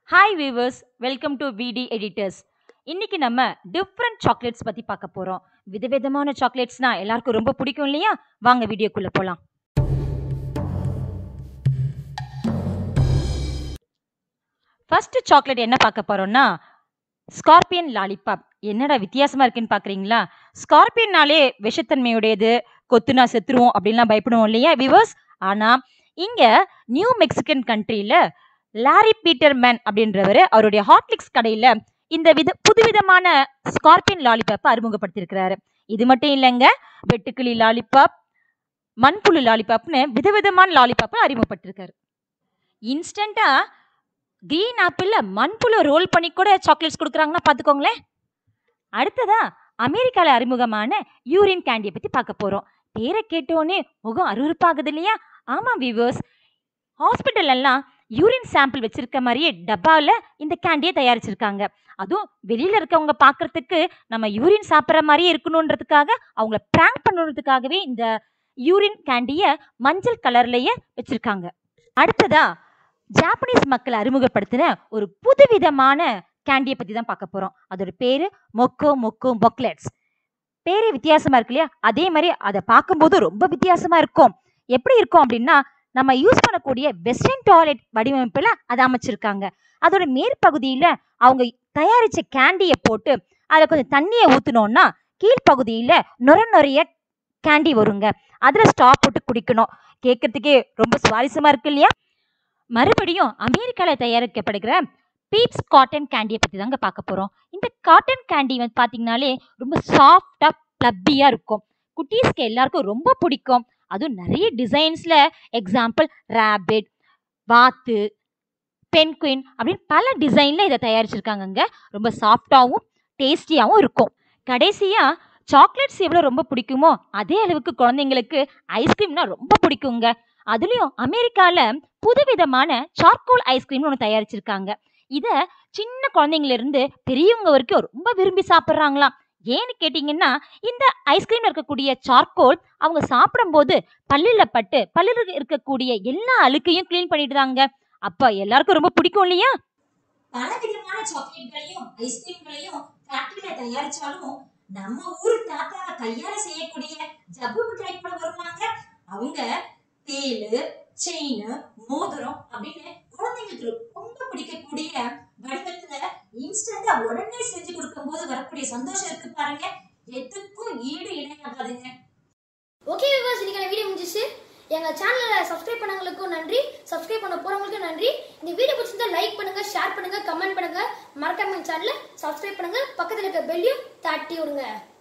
hi viewers welcome to VD editors இன்னைக்கு நம்ம different chocolates பற்றி பார்க்க போகிறோம் விதவிதமான சாக்லேட்ஸ்னா எல்லாருக்கும் ரொம்ப பிடிக்கும் இல்லையா வாங்க வீடியோக்குள்ளே போகலாம் ஃபர்ஸ்ட் சாக்லேட் என்ன பார்க்க போகிறோம்னா ஸ்கார்பியன் லாலிபாப் என்னடா வித்தியாசமாக இருக்குன்னு பார்க்குறீங்களா ஸ்கார்பியன்னாலே விஷத்தன்மையுடையது கொத்துனா செத்துருவோம் அப்படின்லாம் பயப்படுவோம் இல்லையா விவர்ஸ் ஆனால் இங்கே நியூ மெக்சிகன் கண்ட்ரியில் லாரி பீட்டர் மேன் அப்படின்றவர் அவருடைய ஹாட்லிக்ஸ் கடையில் இந்த வித புதுவிதமான ஸ்கார்பியன் லாலிபாப்பை அறிமுகப்படுத்தியிருக்கிறாரு இது மட்டும் இல்லைங்க வெட்டுக்கிளி லாலிபாப் மண்புழு லாலிபாப்னு விதவிதமான லாலிபாப்பை அறிமுகப்படுத்திருக்காரு இன்ஸ்டண்ட்டாக க்ரீன் ஆப்பிளில் மண்புழு ரோல் பண்ணி கூட சாக்லேட்ஸ் கொடுக்குறாங்கன்னா பார்த்துக்கோங்களேன் அடுத்ததா அமெரிக்காவில் அறிமுகமான யூரின் கேண்டியை பற்றி பார்க்க போகிறோம் பேரை கேட்டோன்னே முகம் அருவருப்பாகுது இல்லையா ஆமாம் வியூவர்ஸ் ஹாஸ்பிட்டல் எல்லாம் யூரின் சாம்பிள் வச்சிருக்க மாதிரியே டப்பாவில் இந்த கேண்டியை தயாரிச்சிருக்காங்க அதுவும் வெளியில் இருக்கவங்க பார்க்கறதுக்கு நம்ம யூரின் சாப்பிட்ற மாதிரியே இருக்கணுன்றதுக்காக அவங்கள ப்ராங்க் பண்ணுறதுக்காகவே இந்த யூரின் கேண்டியை மஞ்சள் கலர்லேயே வச்சிருக்காங்க அடுத்ததா ஜாப்பனீஸ் மக்கள் அறிமுகப்படுத்தின ஒரு புதுவிதமான கேண்டியை பற்றி தான் பார்க்க போகிறோம் அதோட பேர் மொக்கோ மொக்கோ பொக்லெட்ஸ் பேரே வித்தியாசமாக இருக்கு இல்லையா அதே மாதிரி அதை பார்க்கும்போது ரொம்ப வித்தியாசமாக இருக்கும் எப்படி இருக்கும் அப்படின்னா நம்ம யூஸ் பண்ணக்கூடிய வெஸ்டர்ன் டாய்லெட் வடிவமைப்பில் அதை அமைச்சிருக்காங்க அதோட மேற்பகுதியில் அவங்க தயாரித்த கேண்டியை போட்டு அதில் கொஞ்சம் தண்ணியை ஊற்றினோன்னா கீழ்ப்பகுதியில் நுர நுறைய கேண்டி வருங்க அதில் ஸ்டாப் போட்டு குடிக்கணும் கேட்கறதுக்கே ரொம்ப சுவாரஸ்யமாக இருக்கு இல்லையா மறுபடியும் அமெரிக்காவில் தயாரிக்கப்படுகிற பீப்ஸ் காட்டன் கேண்டியை பற்றி தாங்க பார்க்க போகிறோம் இந்த காட்டன் கேண்டி வந்து பார்த்தீங்கனாலே ரொம்ப சாஃப்டாக ப்ளப்பியாக இருக்கும் குட்டீஸ்க்கு எல்லாருக்கும் ரொம்ப பிடிக்கும் அதுவும் நிறைய டிசைன்ஸில் எக்ஸாம்பிள் ரேபிட் வாத்து பென்குயின் அப்படின்னு பல டிசைனில் இதை தயாரிச்சிருக்காங்கங்க ரொம்ப சாஃப்டாகவும் டேஸ்டியாகவும் இருக்கும் கடைசியாக சாக்லேட்ஸ் எவ்வளோ ரொம்ப பிடிக்குமோ அதே அளவுக்கு குழந்தைங்களுக்கு ஐஸ்கிரீம்னா ரொம்ப பிடிக்குங்க அதுலேயும் அமெரிக்காவில் புதுவிதமான சார்கோல் ஐஸ்கிரீம்னு ஒன்று தயாரிச்சிருக்காங்க இதை சின்ன குழந்தைங்களிருந்து பெரியவங்க வரைக்கும் ரொம்ப விரும்பி சாப்பிட்றாங்களாம் ஏன்னு கேட்டிங்கன்னா இந்த ஐஸ்கிரீம்ல இருக்கக்கூடிய சார்கோல் அவங்க சாப்பிடும்போது பல்லில் பட்டு பல்லில் இருக்கக்கூடிய எல்லா அழுக்கையும் க்ளீன் பண்ணிடுறாங்க அப்ப எல்லாருக்கும் ரொம்ப பிடிக்கும் இல்லையா பல விதமான சாக்லேட்களையும் ஐஸ்கிரீம்களையும் ஃபேக்டரியில தயாரிச்சாலும் நம்ம ஊர் தாத்தா கையால செய்யக்கூடிய ஜப்பு மிட்டாய் கூட வருவாங்க அவங்க தேலு செயின் மோதிரம் அப்படின்னு குழந்தைங்களுக்கு ரொம்ப பிடிக்கக்கூடிய வடிவத்துல இன்ஸ்டன்டா உடனே செஞ்சு கொடுக்கும்போது வரக்கூடிய சந்தோஷம் இருக்கு பாருங்க எதுக்கும் ஈடு இணையாகாதுங்க ஓகே விவாஸ் இன்னைக்கான வீடியோ முடிஞ்சிச்சு எங்க சேனலை சப்ஸ்கிரைப் பண்ணவங்களுக்கும் நன்றி சப்ஸ்கிரைப் பண்ண போறவங்களுக்கும் நன்றி இந்த வீடியோ பிடிச்சிருந்தா லைக் பண்ணுங்க ஷேர் பண்ணுங்க கமெண்ட் பண்ணுங்க மறக்காம சேனலை சப்ஸ்கிரைப் பண்ணுங்க பக்கத்துல இருக்க பெல்லையும் தட்டி விடுங்க